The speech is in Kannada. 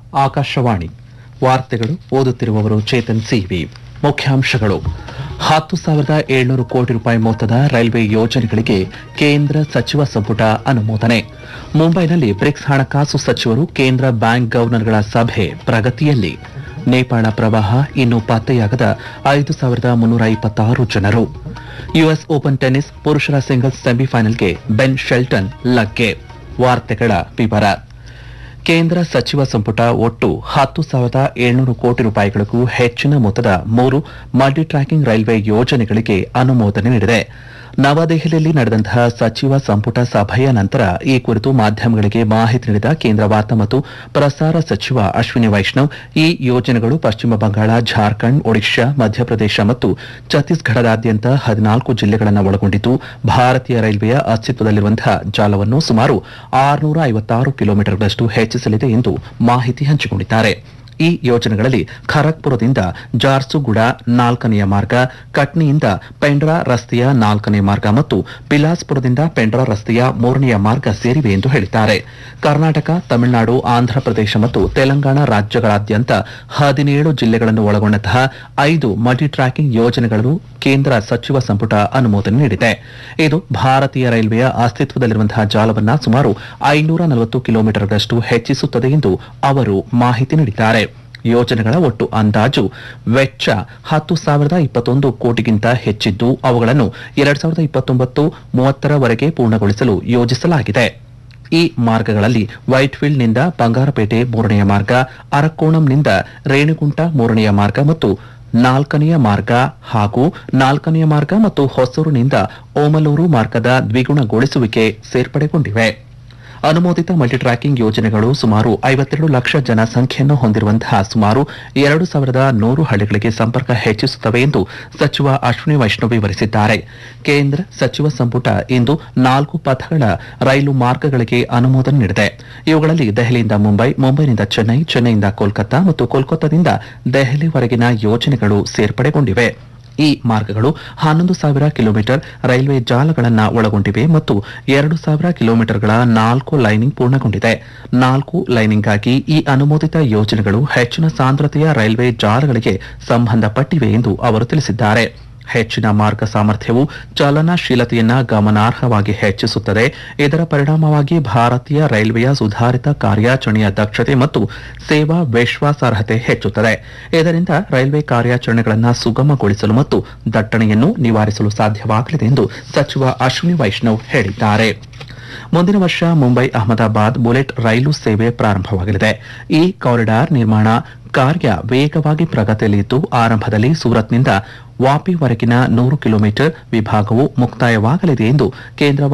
ಆಕಾಶವಾಣಿ ವಾರ್ತೆಗಳು ಓದುತ್ತಿರುವವರು ಚೇತನ್ ಸಿವಿ ಮುಖ್ಯಾಂಶಗಳು ಹತ್ತು ಸಾವಿರದ ಏಳ್ನೂರು ಕೋಟಿ ರೂಪಾಯಿ ಮೊತ್ತದ ರೈಲ್ವೆ ಯೋಜನೆಗಳಿಗೆ ಕೇಂದ್ರ ಸಚಿವ ಸಂಪುಟ ಅನುಮೋದನೆ ಮುಂಬೈನಲ್ಲಿ ಬ್ರಿಕ್ಸ್ ಹಣಕಾಸು ಸಚಿವರು ಕೇಂದ್ರ ಬ್ಯಾಂಕ್ ಗವರ್ನರ್ಗಳ ಸಭೆ ಪ್ರಗತಿಯಲ್ಲಿ ನೇಪಾಳ ಪ್ರವಾಹ ಇನ್ನೂ ಪತ್ತೆಯಾಗದ ಐದು ಸಾವಿರದ ಮುನ್ನೂರ ಇಪ್ಪತ್ತಾರು ಜನರು ಯುಎಸ್ ಓಪನ್ ಟೆನ್ನಿಸ್ ಪುರುಷರ ಸಿಂಗಲ್ಸ್ ಸೆಮಿಫೈನಲ್ಗೆ ಬೆನ್ ಶೆಲ್ಟನ್ ಲಗ್ಗೆ ವಾರ್ತೆಗಳ ವಿವರ ಕೇಂದ್ರ ಸಚಿವ ಸಂಪುಟ ಒಟ್ಟು ಹತ್ತು ಸಾವಿರದ ಏಳ್ನೂರು ಕೋಟಿ ರೂಪಾಯಿಗಳಿಗೂ ಹೆಚ್ಚಿನ ಮೊತ್ತದ ಮೂರು ಮಲ್ಟಿ ಟ್ರ್ಯಾಕಿಂಗ್ ರೈಲ್ವೆ ಯೋಜನೆಗಳಿಗೆ ಅನುಮೋದನೆ ನೀಡಿದೆ ನವದೆಹಲಿಯಲ್ಲಿ ನಡೆದಂತಹ ಸಚಿವ ಸಂಪುಟ ಸಭೆಯ ನಂತರ ಈ ಕುರಿತು ಮಾಧ್ಯಮಗಳಿಗೆ ಮಾಹಿತಿ ನೀಡಿದ ಕೇಂದ್ರ ವಾರ್ತಾ ಮತ್ತು ಪ್ರಸಾರ ಸಚಿವ ಅಶ್ವಿನಿ ವೈಷ್ಣವ್ ಈ ಯೋಜನೆಗಳು ಪಶ್ಚಿಮ ಬಂಗಾಳ ಜಾರ್ಖಂಡ್ ಒಡಿಶಾ ಮಧ್ಯಪ್ರದೇಶ ಮತ್ತು ಛತ್ತೀಸ್ಗಢದಾದ್ಯಂತ ಹದಿನಾಲ್ಕು ಜಿಲ್ಲೆಗಳನ್ನು ಒಳಗೊಂಡಿದ್ದು ಭಾರತೀಯ ರೈಲ್ವೆಯ ಅಸ್ತಿತ್ವದಲ್ಲಿರುವಂತಹ ಜಾಲವನ್ನು ಸುಮಾರು ಆರುನೂರ ಐವತ್ತಾರು ಕಿಲೋಮೀಟರ್ಗಳಷ್ಟು ಹೆಚ್ಚಿಸಲಿದೆ ಎಂದು ಮಾಹಿತಿ ಹಂಚಿಕೊಂಡಿದ್ದಾರೆ ಈ ಯೋಜನೆಗಳಲ್ಲಿ ಖರಗ್ಪುರದಿಂದ ಜಾರ್ಸುಗುಡ ನಾಲ್ಕನೆಯ ಮಾರ್ಗ ಕಟ್ನಿಯಿಂದ ಪೆಂಡ್ರಾ ರಸ್ತೆಯ ನಾಲ್ಕನೇ ಮಾರ್ಗ ಮತ್ತು ಬಿಲಾಸ್ಪುರದಿಂದ ಪೆಂಡ್ರಾ ರಸ್ತೆಯ ಮೂರನೆಯ ಮಾರ್ಗ ಸೇರಿವೆ ಎಂದು ಹೇಳಿದ್ದಾರೆ ಕರ್ನಾಟಕ ತಮಿಳುನಾಡು ಆಂಧ್ರಪ್ರದೇಶ ಮತ್ತು ತೆಲಂಗಾಣ ರಾಜ್ಯಗಳಾದ್ಯಂತ ಹದಿನೇಳು ಜಿಲ್ಲೆಗಳನ್ನು ಒಳಗೊಂಡಂತಹ ಐದು ಮಲ್ಟಿ ಟ್ರ್ಯಾಕಿಂಗ್ ಯೋಜನೆಗಳು ಕೇಂದ್ರ ಸಚಿವ ಸಂಪುಟ ಅನುಮೋದನೆ ನೀಡಿದೆ ಇದು ಭಾರತೀಯ ರೈಲ್ವೆಯ ಅಸ್ತಿತ್ವದಲ್ಲಿರುವಂತಹ ಜಾಲವನ್ನು ಸುಮಾರು ಐನೂರ ನಲವತ್ತು ಕಿಲೋಮೀಟರ್ಗಳಷ್ಟು ಹೆಚ್ಚಿಸುತ್ತದೆ ಎಂದು ಅವರು ಮಾಹಿತಿ ನೀಡಿದ್ದಾರೆ ಯೋಜನೆಗಳ ಒಟ್ಟು ಅಂದಾಜು ವೆಚ್ಚ ಹತ್ತು ಸಾವಿರದ ಇಪ್ಪತ್ತೊಂದು ಕೋಟಿಗಿಂತ ಹೆಚ್ಚಿದ್ದು ಅವುಗಳನ್ನು ಎರಡ್ ಸಾವಿರದ ಇಪ್ಪತ್ತೊಂಬತ್ತು ಮೂವತ್ತರವರೆಗೆ ಪೂರ್ಣಗೊಳಿಸಲು ಯೋಜಿಸಲಾಗಿದೆ ಈ ಮಾರ್ಗಗಳಲ್ಲಿ ವೈಟ್ಫೀಲ್ಡ್ನಿಂದ ಬಂಗಾರಪೇಟೆ ಮೂರನೆಯ ಮಾರ್ಗ ಅರಕ್ಕೋಣಂನಿಂದ ರೇಣಿಗುಂಟ ಮೂರನೆಯ ಮಾರ್ಗ ಮತ್ತು ನಾಲ್ಕನೆಯ ಮಾರ್ಗ ಹಾಗೂ ನಾಲ್ಕನೆಯ ಮಾರ್ಗ ಮತ್ತು ಹೊಸೂರಿನಿಂದ ಓಮಲೂರು ಮಾರ್ಗದ ದ್ವಿಗುಣಗೊಳಿಸುವಿಕೆ ಸೇರ್ಪಡೆಗೊಂಡಿವೆ ಅನುಮೋದಿತ ಮಲ್ಟಿ ಟ್ರ್ಯಾಕಿಂಗ್ ಯೋಜನೆಗಳು ಸುಮಾರು ಐವತ್ತೆರಡು ಲಕ್ಷ ಜನಸಂಖ್ಯೆಯನ್ನು ಹೊಂದಿರುವಂತಹ ಸುಮಾರು ಎರಡು ಸಾವಿರದ ನೂರು ಹಳ್ಳಿಗಳಿಗೆ ಸಂಪರ್ಕ ಹೆಚ್ಚಿಸುತ್ತವೆ ಎಂದು ಸಚಿವ ಅಶ್ವಿನಿ ವೈಷ್ಣವ್ ವಿವರಿಸಿದ್ದಾರೆ ಕೇಂದ್ರ ಸಚಿವ ಸಂಪುಟ ಇಂದು ನಾಲ್ಕು ಪಥಗಳ ರೈಲು ಮಾರ್ಗಗಳಿಗೆ ಅನುಮೋದನೆ ನೀಡಿದೆ ಇವುಗಳಲ್ಲಿ ದೆಹಲಿಯಿಂದ ಮುಂಬೈ ಮುಂಬೈನಿಂದ ಚೆನ್ನೈ ಚೆನ್ನೈಯಿಂದ ಕೋಲ್ಕತ್ತಾ ಮತ್ತು ಕೋಲ್ಕತ್ತಾದಿಂದ ದೆಹಲಿವರೆಗಿನ ಯೋಜನೆಗಳು ಸೇರ್ಪಡೆಗೊಂಡಿವೆ ಈ ಮಾರ್ಗಗಳು ಹನ್ನೊಂದು ಸಾವಿರ ಕಿಲೋಮೀಟರ್ ರೈಲ್ವೆ ಜಾಲಗಳನ್ನು ಒಳಗೊಂಡಿವೆ ಮತ್ತು ಎರಡು ಸಾವಿರ ಕಿಲೋಮೀಟರ್ಗಳ ನಾಲ್ಕು ಲೈನಿಂಗ್ ಪೂರ್ಣಗೊಂಡಿದೆ ನಾಲ್ಕು ಲೈನಿಂಗ್ಗಾಗಿ ಈ ಅನುಮೋದಿತ ಯೋಜನೆಗಳು ಹೆಚ್ಚಿನ ಸಾಂದ್ರತೆಯ ರೈಲ್ವೆ ಜಾಲಗಳಿಗೆ ಸಂಬಂಧಪಟ್ಟಿವೆ ಎಂದು ಅವರು ತಿಳಿಸಿದ್ದಾರೆ ಹೆಚ್ಚಿನ ಮಾರ್ಗ ಸಾಮರ್ಥ್ಯವು ಚಲನಶೀಲತೆಯನ್ನ ಗಮನಾರ್ಹವಾಗಿ ಹೆಚ್ಚಿಸುತ್ತದೆ ಇದರ ಪರಿಣಾಮವಾಗಿ ಭಾರತೀಯ ರೈಲ್ವೆಯ ಸುಧಾರಿತ ಕಾರ್ಯಾಚರಣೆಯ ದಕ್ಷತೆ ಮತ್ತು ಸೇವಾ ವಿಶ್ವಾಸಾರ್ಹತೆ ಹೆಚ್ಚುತ್ತದೆ ಇದರಿಂದ ರೈಲ್ವೆ ಕಾರ್ಯಾಚರಣೆಗಳನ್ನು ಸುಗಮಗೊಳಿಸಲು ಮತ್ತು ದಟ್ಟಣೆಯನ್ನು ನಿವಾರಿಸಲು ಸಾಧ್ಯವಾಗಲಿದೆ ಎಂದು ಸಚಿವ ಅಶ್ವಿನಿ ವೈಷ್ಣವ್ ಹೇಳಿದ್ದಾರೆ ಮುಂದಿನ ವರ್ಷ ಮುಂಬೈ ಅಹಮದಾಬಾದ್ ಬುಲೆಟ್ ರೈಲು ಸೇವೆ ಪ್ರಾರಂಭವಾಗಲಿದೆ ಈ ಕಾರಿಡಾರ್ ನಿರ್ಮಾಣ ಕಾರ್ಯ ವೇಗವಾಗಿ ಪ್ರಗತಿಯಲ್ಲಿದ್ದು ಆರಂಭದಲ್ಲಿ ಸೂರತ್ನಿಂದ ವಾಪಿವರೆಗಿನ ನೂರು ಕಿಲೋಮೀಟರ್ ವಿಭಾಗವು ಮುಕ್ತಾಯವಾಗಲಿದೆ ಎಂದು ಕೇಂದ್ರ